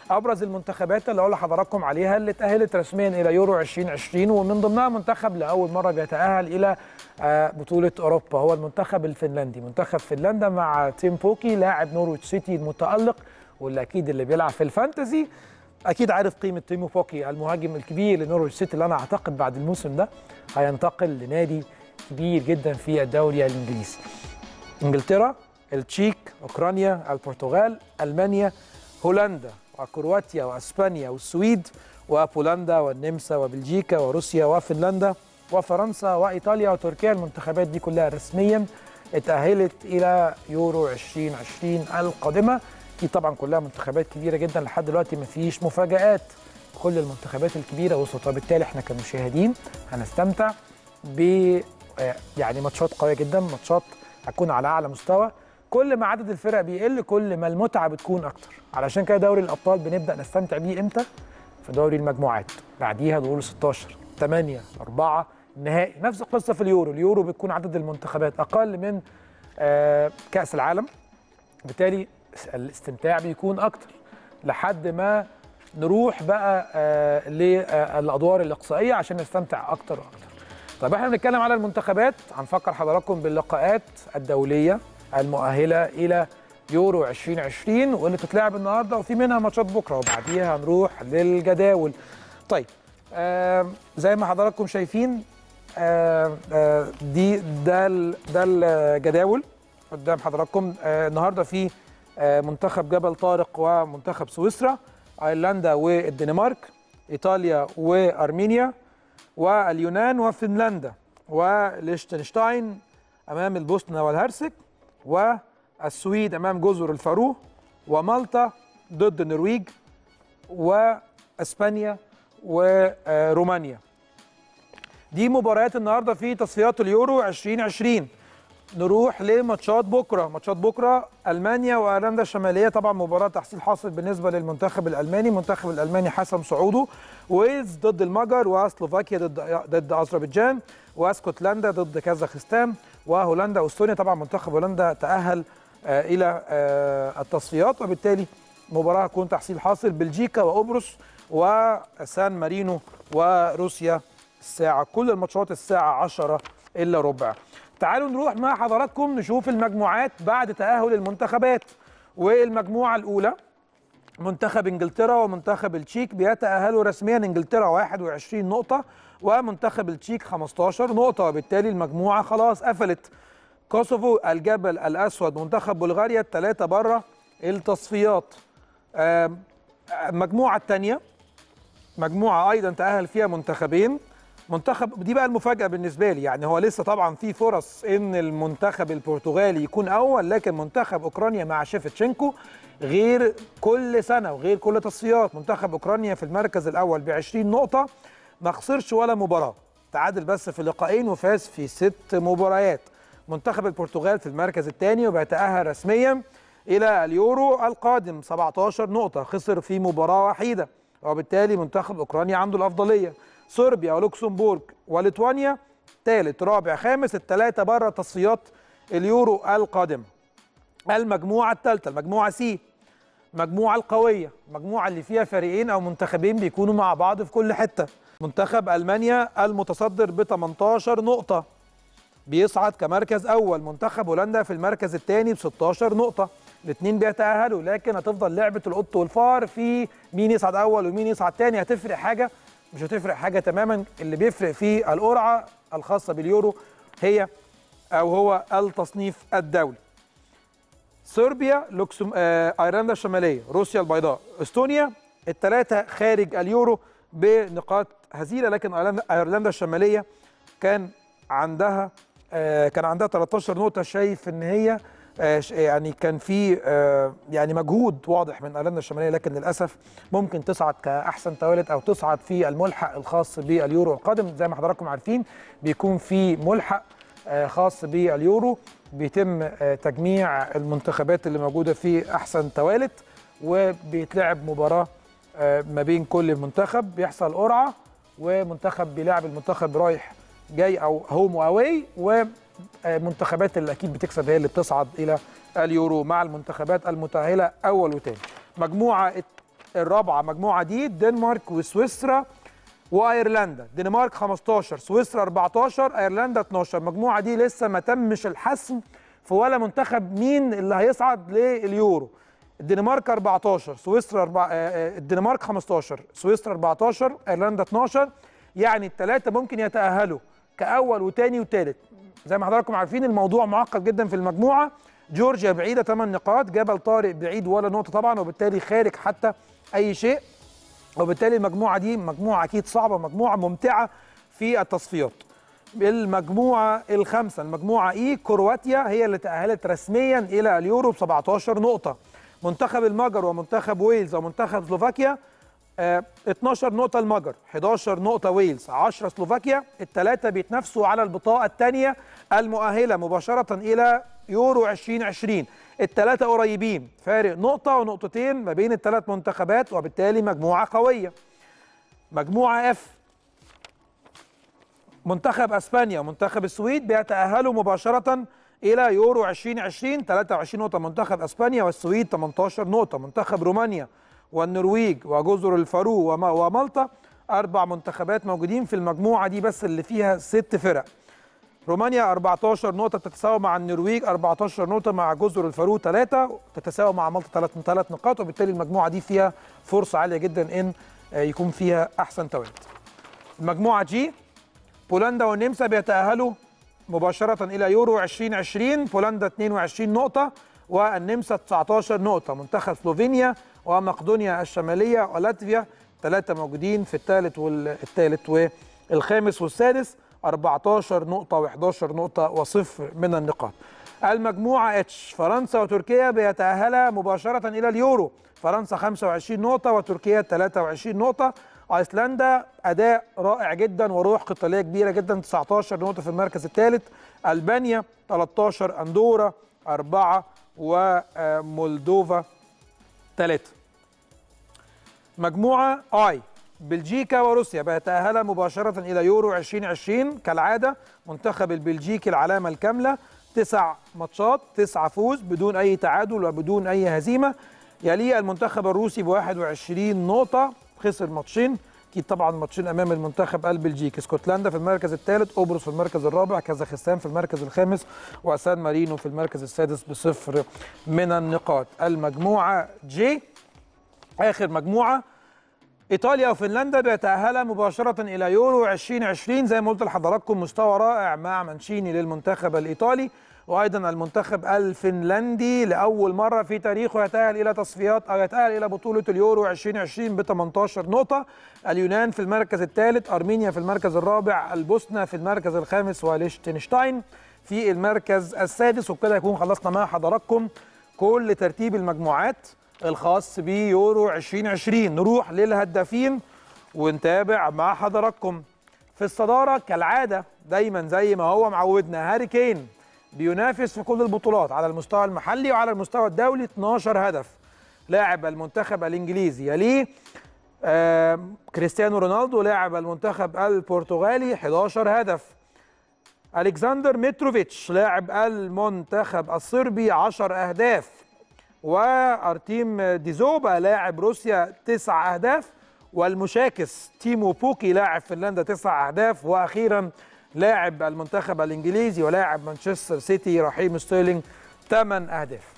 ابرز المنتخبات اللي اقول لحضراتكم عليها اللي تاهلت رسميا الى يورو 2020 ومن ضمنها منتخب لاول مره بيتاهل الى آه، بطوله اوروبا هو المنتخب الفنلندي منتخب فنلندا مع تيم بوكي لاعب نورويتش سيتي المتالق واللي اكيد اللي بيلعب في الفانتزي اكيد عارف قيمه تيمو بوكي المهاجم الكبير لنورويتش سيتي اللي انا اعتقد بعد الموسم ده هينتقل لنادي كبير جدا في الدوري الانجليزي انجلترا التشيك اوكرانيا البرتغال المانيا هولندا وكرواتيا واسبانيا والسويد وبولندا والنمسا وبلجيكا وروسيا وفنلندا وفرنسا وايطاليا وتركيا المنتخبات دي كلها رسميا اتاهلت الى يورو 2020 القادمه دي طبعا كلها منتخبات كبيره جدا لحد دلوقتي ما فيش مفاجات كل المنتخبات الكبيره وصلت وبالتالي احنا كمشاهدين هنستمتع ب آه، يعني ماتشات قويه جدا ماتشات هتكون على اعلى مستوى كل ما عدد الفرق بيقل كل ما المتعه بتكون اكتر علشان كده دوري الابطال بنبدا نستمتع بيه امتى في دوري المجموعات بعديها دور 16 8 4 النهائي نفس القصه في اليورو اليورو بتكون عدد المنتخبات اقل من آه، كاس العالم بالتالي الاستمتاع بيكون اكتر لحد ما نروح بقى آه، للادوار الاقصائيه عشان نستمتع اكتر واكتر طيب احنا بنتكلم على المنتخبات هنفكر حضراتكم باللقاءات الدوليه المؤهله الى يورو 2020 واللي بتتلعب النهارده وفي منها ماتشات بكره وبعديها هنروح للجداول طيب آه زي ما حضراتكم شايفين آه آه دي ده ال- ده الجداول قدام حضراتكم آه النهارده في آه منتخب جبل طارق ومنتخب سويسرا ايرلندا والدنمارك ايطاليا وارمينيا واليونان وفنلندا وليشتنشتاين امام البوسنه والهرسك والسويد امام جزر الفارو ومالطا ضد النرويج واسبانيا ورومانيا دي مباريات النهارده في تصفيات اليورو 2020 نروح لماتشات بكره ماتشات بكره المانيا وايرلندا الشماليه طبعا مباراه تحصيل حاصل بالنسبه للمنتخب الالماني المنتخب الالماني حسم صعوده ويلز ضد المجر وسلوفاكيا ضد ضد اذربيجان واسكتلندا ضد كازاخستان وهولندا واستونيا طبعا منتخب هولندا تاهل آه الى آه التصفيات وبالتالي مباراه هتكون تحصيل حاصل بلجيكا وقبرص وسان مارينو وروسيا الساعه كل الماتشات الساعه 10 الا ربع تعالوا نروح مع حضراتكم نشوف المجموعات بعد تأهل المنتخبات والمجموعة الأولى منتخب انجلترا ومنتخب التشيك بيتأهلوا رسميا انجلترا 21 نقطة ومنتخب التشيك 15 نقطة وبالتالي المجموعة خلاص قفلت كوسوفو الجبل الأسود منتخب بلغاريا الثلاثة بره التصفيات آم، المجموعة الثانية مجموعة أيضا تأهل فيها منتخبين منتخب دي بقى المفاجأة بالنسبة لي يعني هو لسه طبعا في فرص ان المنتخب البرتغالي يكون اول لكن منتخب اوكرانيا مع شيفتشينكو غير كل سنة وغير كل تصفيات منتخب اوكرانيا في المركز الاول ب 20 نقطة ما خسرش ولا مباراة تعادل بس في لقاءين وفاز في ست مباريات منتخب البرتغال في المركز الثاني وبيتأهل رسميا الى اليورو القادم 17 نقطة خسر في مباراة وحيدة وبالتالي منتخب اوكرانيا عنده الافضلية صربيا ولوكسمبورغ وليتوانيا ثالث رابع خامس الثلاثه بره تصفيات اليورو القادمه المجموعه الثالثه المجموعه سي المجموعه القويه المجموعه اللي فيها فريقين او منتخبين بيكونوا مع بعض في كل حته منتخب المانيا المتصدر ب 18 نقطه بيصعد كمركز اول منتخب هولندا في المركز الثاني ب 16 نقطه الاثنين بيتاهلوا لكن هتفضل لعبه القط والفار في مين يصعد اول ومين يصعد ثاني هتفرق حاجه مش هتفرق حاجه تماما اللي بيفرق في القرعه الخاصه باليورو هي او هو التصنيف الدولي صربيا لوكسم آه، ايرلندا الشماليه روسيا البيضاء استونيا الثلاثه خارج اليورو بنقاط هزيله لكن أيرلندا- ايرلندا الشماليه كان عندها آه، كان عندها 13 نقطه شايف ان هي آه، ش- يعني كان في آه، يعني مجهود واضح من ايرلندا الشماليه لكن للاسف ممكن تصعد كاحسن توالت او تصعد في الملحق الخاص باليورو القادم زي ما حضراتكم عارفين بيكون في ملحق آه، خاص باليورو بيتم آه، تجميع المنتخبات اللي موجوده في احسن توالت وبيتلعب مباراه آه، ما بين كل منتخب بيحصل قرعه ومنتخب بيلعب المنتخب رايح جاي او هوم واواي ومنتخبات اللي اكيد بتكسب هي اللي بتصعد الى اليورو مع المنتخبات المتاهله اول وثاني مجموعه الرابعه مجموعه دي الدنمارك وسويسرا وايرلندا الدنمارك 15 سويسرا 14 ايرلندا 12 المجموعه دي لسه ما تمش الحسم في ولا منتخب مين اللي هيصعد لليورو الدنمارك 14 سويسرا 4 الدنمارك 15 سويسرا 14 ايرلندا 12 يعني الثلاثه ممكن يتاهلوا كاول وثاني وثالث زي ما حضراتكم عارفين الموضوع معقد جدا في المجموعه جورجيا بعيده 8 نقاط جبل طارق بعيد ولا نقطه طبعا وبالتالي خارج حتى اي شيء وبالتالي المجموعه دي مجموعه اكيد صعبه مجموعه ممتعه في التصفيات المجموعه الخامسه المجموعه اي كرواتيا هي اللي تاهلت رسميا الى اليورو ب 17 نقطه منتخب المجر ومنتخب ويلز ومنتخب سلوفاكيا آه 12 نقطة المجر 11 نقطة ويلز 10 سلوفاكيا الثلاثة بيتنافسوا على البطاقة الثانية المؤهلة مباشرة إلى يورو 2020 الثلاثة قريبين فارق نقطة ونقطتين ما بين الثلاث منتخبات وبالتالي مجموعة قوية مجموعة اف منتخب اسبانيا ومنتخب السويد بيتأهلوا مباشرة إلى يورو 2020 23 نقطة منتخب اسبانيا والسويد 18 نقطة منتخب رومانيا والنرويج وجزر الفارو ومالطا أربع منتخبات موجودين في المجموعة دي بس اللي فيها ست فرق رومانيا 14 نقطة تتساوى مع النرويج 14 نقطة مع جزر الفارو 3 تتساوى مع مالطا 3 3 نقاط وبالتالي المجموعة دي فيها فرصة عالية جدا إن يكون فيها أحسن توالد. المجموعة جي بولندا والنمسا بيتأهلوا مباشرة إلى يورو 2020 بولندا 22 نقطة والنمسا 19 نقطة منتخب سلوفينيا ومقدونيا الشمالية ولاتفيا ثلاثة موجودين في الثالث والثالث والخامس والسادس 14 نقطة و11 نقطة وصفر من النقاط. المجموعة اتش فرنسا وتركيا بيتأهلا مباشرة إلى اليورو، فرنسا 25 نقطة وتركيا 23 نقطة، ايسلندا أداء رائع جدا وروح قتالية كبيرة جدا 19 نقطة في المركز الثالث، ألبانيا 13 أندورا 4 ومولدوفا 3. مجموعة اي بلجيكا وروسيا بيتأهلا مباشرة إلى يورو 2020 كالعادة منتخب البلجيكي العلامة الكاملة تسع ماتشات تسعة فوز بدون أي تعادل وبدون أي هزيمة يليه المنتخب الروسي ب 21 نقطة خسر ماتشين أكيد طبعا ماتشين أمام المنتخب البلجيكي اسكتلندا في المركز الثالث قبرص في المركز الرابع كازاخستان في المركز الخامس وسان مارينو في المركز السادس بصفر من النقاط المجموعة جي آخر مجموعة ايطاليا وفنلندا بيتاهلا مباشره الى يورو 2020 زي ما قلت لحضراتكم مستوى رائع مع مانشيني للمنتخب الايطالي وايضا المنتخب الفنلندي لاول مره في تاريخه يتاهل الى تصفيات او يتاهل الى بطوله اليورو 2020 ب 18 نقطه اليونان في المركز الثالث ارمينيا في المركز الرابع البوسنه في المركز الخامس وليشتنشتاين في المركز السادس وبكده يكون خلصنا مع حضراتكم كل ترتيب المجموعات الخاص بيورو 2020 نروح للهدافين ونتابع مع حضراتكم في الصداره كالعاده دايما زي ما هو معودنا هاري كين بينافس في كل البطولات على المستوى المحلي وعلى المستوى الدولي 12 هدف لاعب المنتخب الانجليزي يليه آه كريستيانو رونالدو لاعب المنتخب البرتغالي 11 هدف الكسندر متروفيتش لاعب المنتخب الصربي 10 اهداف وارتيم ديزوبا لاعب روسيا تسع اهداف والمشاكس تيمو بوكي لاعب فنلندا تسع اهداف واخيرا لاعب المنتخب الانجليزي ولاعب مانشستر سيتي رحيم ستيرلينج ثمان اهداف